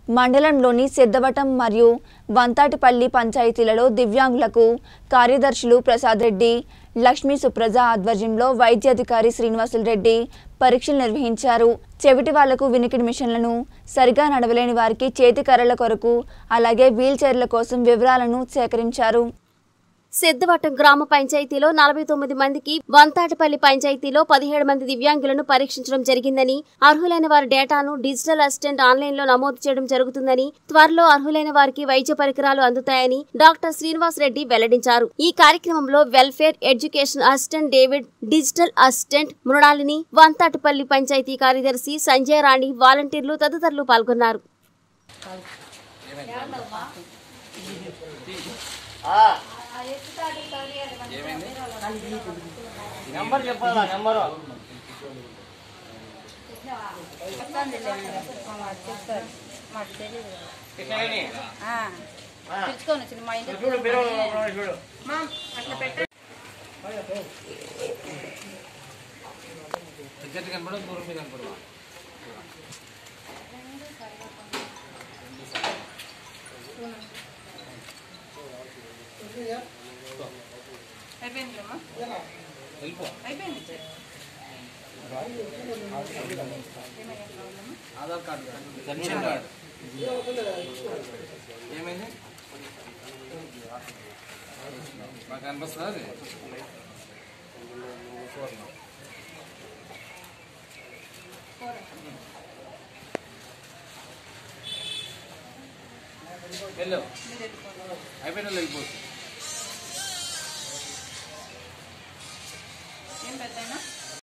మండలంలోని సిద్ధవటం మరియు వంతాటిపల్లి పంచాయతీలలో దివ్యాంగులకు కార్యదర్శులు ప్రసాద్ రెడ్డి లక్ష్మీ సుప్రజ ఆధ్వర్యంలో వైద్యాధికారి శ్రీనివాసులు రెడ్డి పరీక్షలు నిర్వహించారు చెవిటి వాళ్లకు వినికిడి మిషన్లను సరిగా నడవలేని వారికి చేతి కర్రల కొరకు అలాగే వీల్ చైర్ల కోసం వివరాలను సేకరించారు సిద్ధవటం గ్రామ పంచాయతీలో నలభై తొమ్మిది మందికి వంతాటిపల్లి పంచాయతీలో పదిహేడు మంది దివ్యాంగులను పరీక్షించడం జరిగిందని అర్హులైన వారి డేటాను డిజిటల్ అసిస్టెంట్ ఆన్లైన్ లో నమోదు చేయడం జరుగుతుందని త్వరలో అర్హులైన వారికి వైద్య పరికరాలు అందుతాయని డాక్టర్ శ్రీనివాస్ రెడ్డి వెల్లడించారు ఈ కార్యక్రమంలో welfare education assistant David digital assistant Mrunalini Vantatipalli పంచాయతీ కార్యదర్శి సంజయ్ రాణి వాలంటీర్లు తదితరులు పాల్గొన్నారు నెంబర్ చెప్పాలా నెంబరు కృష్ణవేణి పిలుచుకొని వచ్చింది మా ఇంటికి చూడు మీరు చూడు మా అట్లా పెట్ట దగ్గర కనపడదు దూరం మీద కనపడదు అయిపోయింది అమ్మా వెళ్ళిపో అయిపోయింది ఆధార్ కార్డు పెన్షన్ కార్డు ఏమైంది మాకు కనిపిస్తుందా అది వెళ్ళు అయిపోయిన వాళ్ళు వెళ్ళిపోవచ్చు ఏం పెద్దయినా